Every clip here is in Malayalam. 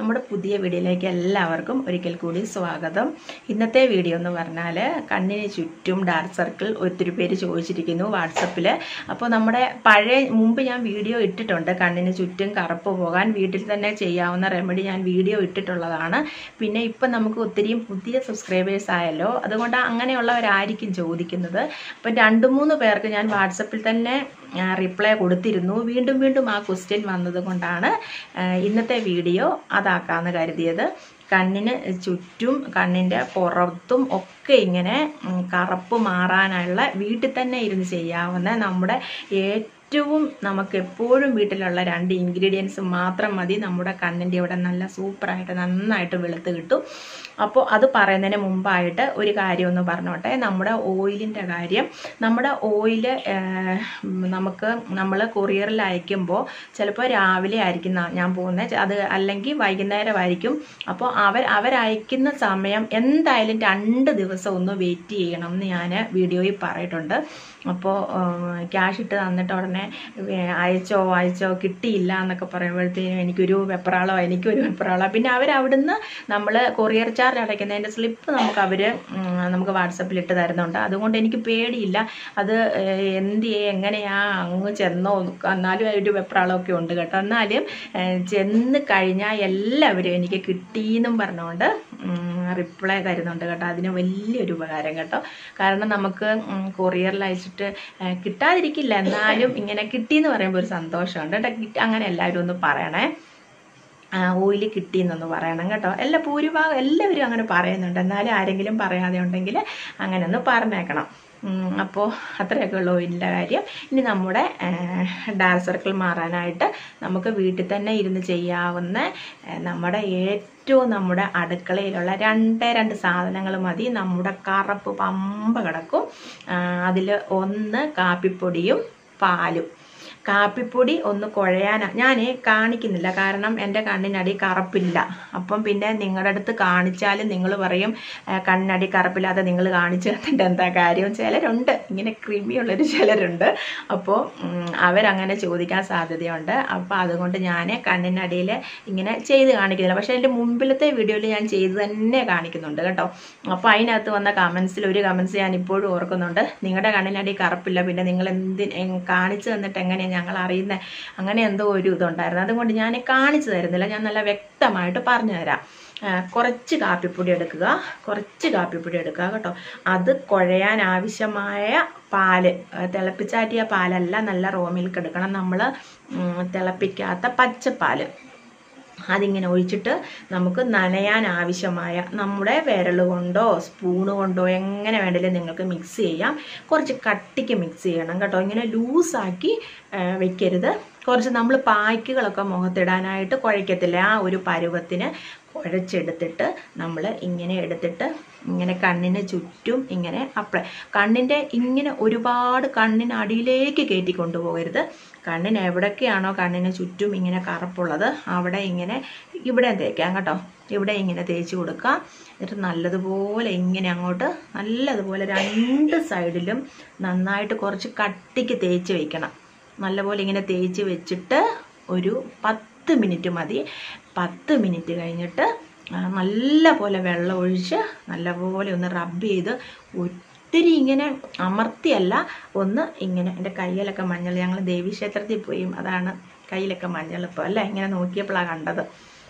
നമ്മുടെ പുതിയ വീഡിയോയിലേക്ക് എല്ലാവർക്കും ഒരിക്കൽ കൂടി സ്വാഗതം ഇന്നത്തെ വീഡിയോ എന്ന് പറഞ്ഞാൽ കണ്ണിന് ചുറ്റും ഡാർക്ക് സർക്കിൾ ഒത്തിരി പേര് ചോദിച്ചിരിക്കുന്നു വാട്സപ്പിൽ അപ്പോൾ നമ്മുടെ പഴയ മുമ്പ് ഞാൻ വീഡിയോ ഇട്ടിട്ടുണ്ട് കണ്ണിന് ചുറ്റും കറുപ്പ് പോകാൻ വീട്ടിൽ തന്നെ ചെയ്യാവുന്ന റെമഡി ഞാൻ വീഡിയോ ഇട്ടിട്ടുള്ളതാണ് പിന്നെ ഇപ്പം നമുക്ക് ഒത്തിരിയും പുതിയ സബ്സ്ക്രൈബേഴ്സ് ആയല്ലോ അതുകൊണ്ട് അങ്ങനെയുള്ളവരായിരിക്കും ചോദിക്കുന്നത് അപ്പം രണ്ട് മൂന്ന് പേർക്ക് ഞാൻ വാട്സപ്പിൽ തന്നെ റിപ്ലൈ കൊടുത്തിരുന്നു വീണ്ടും വീണ്ടും ആ ക്വസ്റ്റ്യൻ വന്നത് കൊണ്ടാണ് ഇന്നത്തെ വീഡിയോ അതാക്കാമെന്ന് കരുതിയത് കണ്ണിന് ചുറ്റും കണ്ണിൻ്റെ പുറത്തും ഒക്കെ ഇങ്ങനെ കറുപ്പ് മാറാനുള്ള വീട്ടിൽ തന്നെ ഇരുന്ന് ചെയ്യാവുന്ന നമ്മുടെ ഏറ്റവും നമുക്ക് എപ്പോഴും വീട്ടിലുള്ള രണ്ട് ഇൻഗ്രീഡിയൻസ് മാത്രം മതി നമ്മുടെ കണ്ണിൻ്റെ ഇവിടെ നല്ല സൂപ്പറായിട്ട് നന്നായിട്ട് വെളുത്ത് കിട്ടും അപ്പോൾ അത് പറയുന്നതിന് മുമ്പായിട്ട് ഒരു കാര്യം ഒന്ന് പറഞ്ഞോട്ടെ നമ്മുടെ ഓയിലിൻ്റെ കാര്യം നമ്മുടെ ഓയിൽ നമുക്ക് നമ്മൾ കൊറിയറിൽ അയക്കുമ്പോൾ ചിലപ്പോൾ രാവിലെ ആയിരിക്കും ഞാൻ പോകുന്നത് അത് അല്ലെങ്കിൽ വൈകുന്നേരമായിരിക്കും അപ്പോൾ അവർ അവരയക്കുന്ന സമയം എന്തായാലും രണ്ട് ദിവസം ഒന്ന് വെയിറ്റ് ചെയ്യണം എന്ന് ഞാൻ വീഡിയോയിൽ പറഞ്ഞിട്ടുണ്ട് അപ്പോൾ ക്യാഷ് ഇട്ട് തന്നിട്ട് ഉടനെ അയച്ചോ അയച്ചോ കിട്ടിയില്ല എന്നൊക്കെ പറയുമ്പോഴത്തേനും എനിക്കൊരു വെപ്രാളോ എനിക്കൊരു വെപ്രാളോ പിന്നെ അവരവിടുന്ന് നമ്മൾ കൊറിയർ ചാർജ് അടയ്ക്കുന്നതിൻ്റെ സ്ലിപ്പ് നമുക്ക് അവർ നമുക്ക് വാട്സപ്പിൽ ഇട്ട് തരുന്നുണ്ട് അതുകൊണ്ട് എനിക്ക് പേടിയില്ല അത് എന്ത് എങ്ങനെയാ അങ്ങ് ചെന്നോ എന്നാലും ഒരു വെപ്രാളമൊക്കെ ഉണ്ട് കേട്ടോ എന്നാലും ചെന്ന് കഴിഞ്ഞാൽ എല്ലാവരും എനിക്ക് കിട്ടിയെന്നും പറഞ്ഞുകൊണ്ട് റിപ്ലൈ തരുന്നുണ്ട് കേട്ടോ അതിന് വലിയൊരു ഉപകാരം കേട്ടോ കാരണം നമുക്ക് കൊറിയറിൽ അയച്ചിട്ട് കിട്ടാതിരിക്കില്ല എന്നാലും ഇങ്ങനെ കിട്ടിയെന്ന് പറയുമ്പോൾ ഒരു സന്തോഷമുണ്ട് കേട്ടോ അങ്ങനെ എല്ലാവരും ഒന്ന് പറയണേ ഓയിൽ കിട്ടിയെന്നൊന്ന് പറയണം കേട്ടോ എല്ലാ ഭൂരിഭാഗം എല്ലാവരും അങ്ങനെ പറയുന്നുണ്ട് എന്നാലും ആരെങ്കിലും പറയാതെ ഉണ്ടെങ്കിൽ അങ്ങനെ ഒന്ന് പറഞ്ഞേക്കണം അപ്പോൾ അത്രയൊക്കെ ഉള്ള ഓയിലിൻ്റെ കാര്യം ഇനി നമ്മുടെ ഡാർക്ക് സർക്കിൾ മാറാനായിട്ട് നമുക്ക് വീട്ടിൽ തന്നെ ഇരുന്ന് ചെയ്യാവുന്ന നമ്മുടെ ഏറ്റവും നമ്മുടെ അടുക്കളയിലുള്ള രണ്ടേ രണ്ട് സാധനങ്ങൾ മതി നമ്മുടെ കറുപ്പ് പമ്പ കിടക്കും അതിൽ ഒന്ന് കാപ്പിപ്പൊടിയും പാലും കാപ്പിപ്പൊടി ഒന്ന് കുഴയാനാ ഞാൻ കാണിക്കുന്നില്ല കാരണം എൻ്റെ കണ്ണിനടി കറുപ്പില്ല അപ്പം പിന്നെ നിങ്ങളുടെ അടുത്ത് കാണിച്ചാലും നിങ്ങൾ പറയും കണ്ണടി കറുപ്പില്ലാതെ നിങ്ങൾ കാണിച്ചു തന്നിട്ട് എന്താ കാര്യം ചിലരുണ്ട് ഇങ്ങനെ ക്രിമിയുള്ളൊരു ചിലരുണ്ട് അപ്പോൾ അവരങ്ങനെ ചോദിക്കാൻ സാധ്യതയുണ്ട് അപ്പോൾ അതുകൊണ്ട് ഞാൻ കണ്ണിനടിയിൽ ഇങ്ങനെ ചെയ്ത് കാണിക്കുന്നില്ല പക്ഷേ എൻ്റെ മുമ്പിലത്തെ വീഡിയോയിൽ ഞാൻ ചെയ്ത് തന്നെ കാണിക്കുന്നുണ്ട് കേട്ടോ അപ്പോൾ അതിനകത്ത് വന്ന കമൻസിൽ ഒരു കമൻസ് ഞാൻ ഇപ്പോഴും ഓർക്കുന്നുണ്ട് നിങ്ങളുടെ കണ്ണിനടി കറുപ്പില്ല പിന്നെ നിങ്ങൾ എന്തിന് കാണിച്ചു തന്നിട്ട് എങ്ങനെയാണ് ഞങ്ങൾ അറിയുന്നത് അങ്ങനെ എന്തോ ഒരു ഇതുണ്ടായിരുന്നു അതുകൊണ്ട് ഞാൻ കാണിച്ചു തരുന്നില്ല ഞാൻ നല്ല വ്യക്തമായിട്ട് പറഞ്ഞു തരാം കുറച്ച് കാപ്പിപ്പൊടി എടുക്കുക കുറച്ച് കാപ്പിപ്പൊടി എടുക്കുക കേട്ടോ അത് കുഴയാൻ ആവശ്യമായ പാല് തിളപ്പിച്ചാറ്റിയ പാലല്ല നല്ല റോ മിൽക്ക് എടുക്കണം നമ്മൾ തിളപ്പിക്കാത്ത പച്ചപ്പാല് അതിങ്ങനെ ഒഴിച്ചിട്ട് നമുക്ക് നനയാൻ ആവശ്യമായ നമ്മുടെ വിരൽ കൊണ്ടോ സ്പൂണ് കൊണ്ടോ എങ്ങനെ വേണമെങ്കിലും നിങ്ങൾക്ക് മിക്സ് ചെയ്യാം കുറച്ച് കട്ടിക്ക് മിക്സ് ചെയ്യണം കേട്ടോ ഇങ്ങനെ ലൂസാക്കി വെക്കരുത് കുറച്ച് നമ്മൾ പായ്ക്കുകളൊക്കെ മുഖത്തിടാനായിട്ട് കുഴയ്ക്കത്തില്ല ആ ഒരു പരുവത്തിന് കുഴച്ചെടുത്തിട്ട് നമ്മൾ ഇങ്ങനെ എടുത്തിട്ട് ഇങ്ങനെ കണ്ണിന് ചുറ്റും ഇങ്ങനെ അപ്ലൈ കണ്ണിൻ്റെ ഇങ്ങനെ ഒരുപാട് കണ്ണിന് അടിയിലേക്ക് കയറ്റി കൊണ്ടുപോകരുത് കണ്ണിന് എവിടൊക്കെയാണോ കണ്ണിന് ചുറ്റും ഇങ്ങനെ കറുപ്പുള്ളത് അവിടെ ഇങ്ങനെ ഇവിടെ തേക്കാം കേട്ടോ ഇവിടെ ഇങ്ങനെ തേച്ച് കൊടുക്കുക എന്നിട്ട് നല്ലതുപോലെ ഇങ്ങനെ അങ്ങോട്ട് നല്ലതുപോലെ രണ്ട് സൈഡിലും നന്നായിട്ട് കുറച്ച് കട്ടിക്ക് തേച്ച് വയ്ക്കണം നല്ലപോലെ ഇങ്ങനെ തേച്ച് വെച്ചിട്ട് ഒരു പത്ത് മിനിറ്റ് മതി പത്ത് മിനിറ്റ് കഴിഞ്ഞിട്ട് നല്ല പോലെ വെള്ളം ഒഴിച്ച് നല്ലപോലെ ഒന്ന് റബ്ബ് ചെയ്ത് ഒത്തിരി ഇങ്ങനെ അമർത്തിയല്ല ഒന്ന് ഇങ്ങനെ എൻ്റെ കയ്യിലൊക്കെ മഞ്ഞൾ ഞങ്ങൾ ദേവീക്ഷേത്രത്തിൽ പോയി അതാണ് കയ്യിലൊക്കെ മഞ്ഞൾ ഇപ്പോൾ അല്ലേ ഇങ്ങനെ നോക്കിയപ്പോഴാണ് കണ്ടത്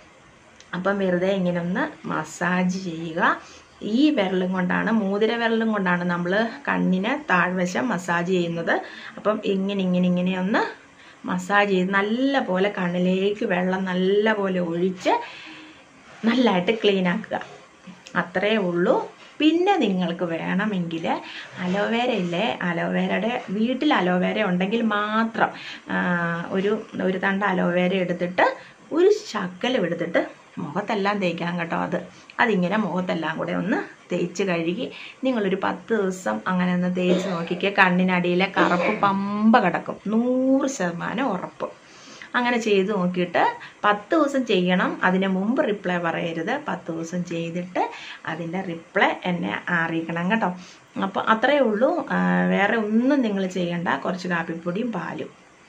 അപ്പം വെറുതെ ഇങ്ങനെ ഒന്ന് മസാജ് ചെയ്യുക ഈ വിരലും കൊണ്ടാണ് മോതിര വിരലും കൊണ്ടാണ് നമ്മൾ കണ്ണിന് താഴ്വശം മസാജ് ചെയ്യുന്നത് അപ്പം ഇങ്ങനെ ഇങ്ങനെ ഇങ്ങനെ ഒന്ന് മസാജ് ചെയ്ത് നല്ല പോലെ കണ്ണിലേക്ക് വെള്ളം നല്ല പോലെ ഒഴിച്ച് നല്ലതായിട്ട് ക്ലീൻ ആക്കുക അത്രയേ ഉള്ളൂ പിന്നെ നിങ്ങൾക്ക് വേണമെങ്കിൽ അലോവേര ഇല്ലേ അലോവേരയുടെ വീട്ടിൽ അലോവേര ഉണ്ടെങ്കിൽ മാത്രം ഒരു ഒരു തണ്ട് അലോവേര എടുത്തിട്ട് ഒരു ശക്കലം എടുത്തിട്ട് മുഖത്തെല്ലാം തേക്കാം കേട്ടോ അത് അതിങ്ങനെ മുഖത്തെല്ലാം കൂടെ ഒന്ന് തേച്ച് കഴുകി നിങ്ങളൊരു പത്ത് ദിവസം അങ്ങനെ ഒന്ന് തേച്ച് നോക്കിക്കുക കണ്ണിനടിയിലെ കറുപ്പ് പമ്പ കിടക്കും നൂറ് ശതമാനം ഉറപ്പ് അങ്ങനെ ചെയ്ത് നോക്കിയിട്ട് പത്ത് ദിവസം ചെയ്യണം അതിന് മുമ്പ് റിപ്ലൈ പറയരുത് പത്ത് ദിവസം ചെയ്തിട്ട് അതിൻ്റെ റിപ്ലൈ എന്നെ അറിയിക്കണം കേട്ടോ അപ്പോൾ അത്രയേ ഉള്ളൂ വേറെ ഒന്നും നിങ്ങൾ ചെയ്യണ്ട കുറച്ച് കാപ്പിപ്പൊടിയും പാലും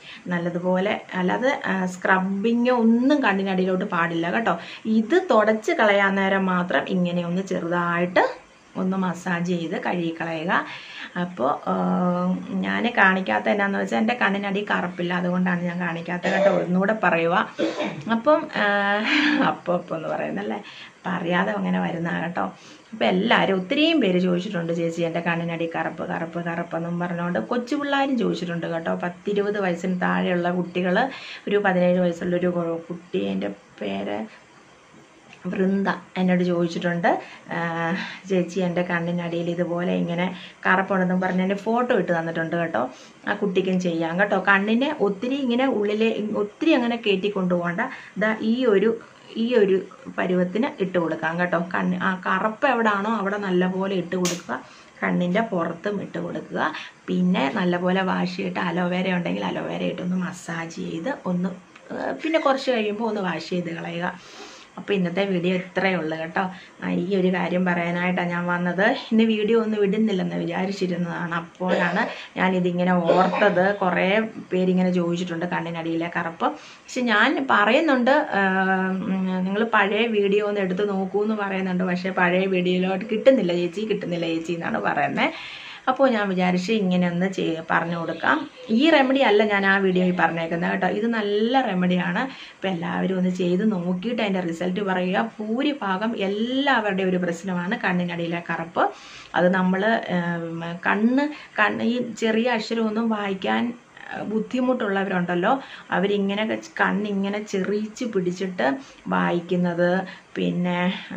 നല്ലതുപോലെ അല്ലാതെ സ്ക്രബിങ്ങോ ഒന്നും കണ്ണിനടിയിലോട്ട് പാടില്ല കേട്ടോ ഇത് തുടച്ച് കളയാൻ നേരം മാത്രം ഇങ്ങനെ ഒന്ന് ചെറുതായിട്ട് ഒന്ന് മസാജ് ചെയ്ത് കഴുകി കളയുക അപ്പോൾ ഞാൻ കാണിക്കാത്ത എന്നാന്ന് വെച്ചാൽ എൻ്റെ കണ്ണിനടി കറുപ്പില്ല അതുകൊണ്ടാണ് ഞാൻ കാണിക്കാത്ത കേട്ടോ ഒന്നുകൂടെ പറയുക അപ്പം അപ്പോൾ അപ്പോൾ എന്ന് പറയുന്നല്ലേ പറയാതെ അങ്ങനെ വരുന്ന കേട്ടോ അപ്പം എല്ലാവരും ഒത്തിരിയും പേര് ചോദിച്ചിട്ടുണ്ട് ചേച്ചി എൻ്റെ കണ്ണിനടി കറുപ്പ് കറുപ്പ് കറുപ്പെന്നും പറഞ്ഞുകൊണ്ട് കൊച്ചു പിള്ളേരും ചോദിച്ചിട്ടുണ്ട് കേട്ടോ പത്തിരുപത് വയസ്സിന് താഴെയുള്ള കുട്ടികൾ ഒരു പതിനേഴ് വയസ്സുള്ളൊരു കുട്ടി എൻ്റെ പേര് വൃന്ദ എന്നോട് ചോദിച്ചിട്ടുണ്ട് ചേച്ചി എൻ്റെ കണ്ണിനടിയിൽ ഇതുപോലെ ഇങ്ങനെ കറുപ്പുണ്ടെന്നും പറഞ്ഞ് എൻ്റെ ഫോട്ടോ ഇട്ട് തന്നിട്ടുണ്ട് കേട്ടോ ആ കുട്ടിക്കും ചെയ്യാം കേട്ടോ കണ്ണിനെ ഒത്തിരി ഇങ്ങനെ ഉള്ളിലെ ഒത്തിരി അങ്ങനെ കയറ്റി കൊണ്ടുപോകണ്ട ദാ ഈ ഒരു ഈ ഒരു പരുവത്തിന് ഇട്ട് കൊടുക്കാം കേട്ടോ കണ്ണ് ആ കറുപ്പ് എവിടാണോ അവിടെ നല്ലപോലെ ഇട്ട് കൊടുക്കുക കണ്ണിൻ്റെ പുറത്തും ഇട്ട് കൊടുക്കുക പിന്നെ നല്ലപോലെ വാഷ് ചെയ്തിട്ട് അലോവേര ഉണ്ടെങ്കിൽ അലോവേര ഇട്ടൊന്ന് മസാജ് ചെയ്ത് ഒന്ന് പിന്നെ കുറച്ച് കഴിയുമ്പോൾ ഒന്ന് വാഷ് ചെയ്ത് കളയുക അപ്പോൾ ഇന്നത്തെ വീഡിയോ ഇത്രയേ ഉള്ളൂ കേട്ടോ ഈ ഒരു കാര്യം പറയാനായിട്ടാണ് ഞാൻ വന്നത് ഇന്ന് വീഡിയോ ഒന്നും വിടുന്നില്ലെന്ന് വിചാരിച്ചിരുന്നതാണ് അപ്പോഴാണ് ഞാനിതിങ്ങനെ ഓർത്തത് കുറേ പേരിങ്ങനെ ചോദിച്ചിട്ടുണ്ട് കണ്ണിനടിയിലെ കറുപ്പ് പക്ഷെ ഞാൻ പറയുന്നുണ്ട് നിങ്ങൾ പഴയ വീഡിയോ ഒന്ന് എടുത്ത് നോക്കൂ എന്ന് പറയുന്നുണ്ട് പക്ഷേ പഴയ വീഡിയോയിലോട്ട് കിട്ടുന്നില്ല ചേച്ചി കിട്ടുന്നില്ല ചേച്ചി എന്നാണ് പറയുന്നത് അപ്പോൾ ഞാൻ വിചാരിച്ച് ഇങ്ങനെ ഒന്ന് ചെയ് പറഞ്ഞു കൊടുക്കാം ഈ റെമഡി അല്ല ഞാൻ ആ വീഡിയോയിൽ പറഞ്ഞേക്കുന്നത് കേട്ടോ ഇത് നല്ല റെമഡിയാണ് അപ്പോൾ എല്ലാവരും ഒന്ന് ചെയ്ത് നോക്കിയിട്ട് അതിൻ്റെ റിസൾട്ട് പറയുക ഭൂരിഭാഗം എല്ലാവരുടെയും ഒരു പ്രശ്നമാണ് കണ്ണിനടിയിലെ കറുപ്പ് അത് നമ്മൾ കണ്ണ് കണ്ണ് ഈ ചെറിയ അക്ഷരമൊന്നും വായിക്കാൻ ബുദ്ധിമുട്ടുള്ളവരുണ്ടല്ലോ അവരിങ്ങനെ കണ്ണിങ്ങനെ ചെറിയിച്ച് പിടിച്ചിട്ട് വായിക്കുന്നത് പിന്നെ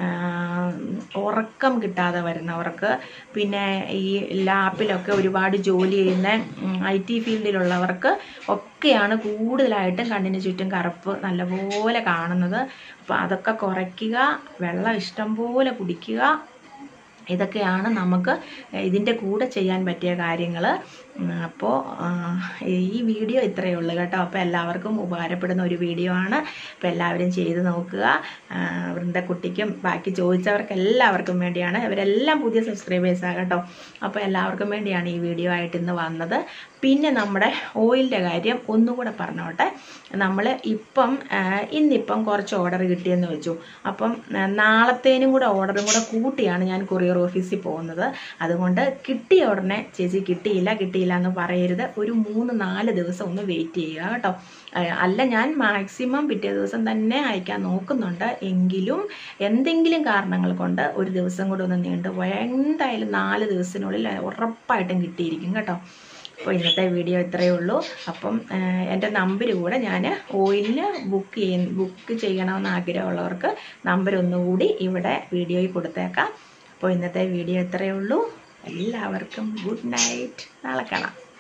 ഉറക്കം കിട്ടാതെ വരുന്നവർക്ക് പിന്നെ ഈ ലാപ്പിലൊക്കെ ഒരുപാട് ജോലി ചെയ്യുന്ന ഐ ടി ഫീൽഡിലുള്ളവർക്ക് ഒക്കെയാണ് കൂടുതലായിട്ടും കണ്ണിന് ചുറ്റും കറുപ്പ് നല്ലപോലെ കാണുന്നത് അപ്പോൾ അതൊക്കെ കുറയ്ക്കുക വെള്ളം ഇഷ്ടം പോലെ കുടിക്കുക ഇതൊക്കെയാണ് നമുക്ക് ഇതിൻ്റെ കൂടെ ചെയ്യാൻ പറ്റിയ കാര്യങ്ങൾ അപ്പോൾ ഈ വീഡിയോ ഇത്രയേ ഉള്ളൂ കേട്ടോ അപ്പോൾ എല്ലാവർക്കും ഉപകാരപ്പെടുന്ന ഒരു വീഡിയോ ആണ് അപ്പോൾ എല്ലാവരും ചെയ്ത് നോക്കുക വൃന്ദക്കുട്ടിക്കും ബാക്കി ചോദിച്ചവർക്ക് എല്ലാവർക്കും വേണ്ടിയാണ് ഇവരെല്ലാം പുതിയ സബ്സ്ക്രൈബേഴ്സാണ് കേട്ടോ അപ്പോൾ എല്ലാവർക്കും വേണ്ടിയാണ് ഈ വീഡിയോ ആയിട്ട് ഇന്ന് വന്നത് പിന്നെ നമ്മുടെ ഓയിലിൻ്റെ കാര്യം ഒന്നുകൂടെ പറഞ്ഞോട്ടെ നമ്മൾ ഇപ്പം ഇന്നിപ്പം കുറച്ച് ഓർഡർ കിട്ടിയെന്ന് വെച്ചു അപ്പം നാളത്തേനും കൂടെ ഓർഡറും കൂടെ കൂട്ടിയാണ് ഞാൻ കൊറിയർ ഓഫീസിൽ പോകുന്നത് അതുകൊണ്ട് കിട്ടിയ ഉടനെ ചേച്ചി കിട്ടിയില്ല കിട്ടിയില്ല എന്ന് പറയരുത് ഒരു മൂന്ന് നാല് ദിവസം ഒന്ന് വെയിറ്റ് ചെയ്യുക കേട്ടോ അല്ല ഞാൻ മാക്സിമം പിറ്റേ ദിവസം തന്നെ അയക്കാൻ നോക്കുന്നുണ്ട് എങ്കിലും എന്തെങ്കിലും കാരണങ്ങൾ കൊണ്ട് ഒരു ദിവസം കൂടെ ഒന്ന് നീണ്ടുപോയാൽ എന്തായാലും നാല് ദിവസത്തിനുള്ളിൽ ഉറപ്പായിട്ടും കിട്ടിയിരിക്കും കേട്ടോ അപ്പോൾ ഇന്നത്തെ വീഡിയോ ഇത്രയേ ഉള്ളൂ അപ്പം എൻ്റെ നമ്പർ കൂടെ ഞാൻ ഓയിലിന് ബുക്ക് ചെയ്യ ബുക്ക് ചെയ്യണമെന്ന് ആഗ്രഹമുള്ളവർക്ക് നമ്പർ ഒന്നുകൂടി ഇവിടെ വീഡിയോയിൽ കൊടുത്തേക്കാം അപ്പോൾ ഇന്നത്തെ വീഡിയോ ഇത്രയേ ഉള്ളൂ എല്ലാവർക്കും ഗുഡ് നൈറ്റ് നാളെ കാണാം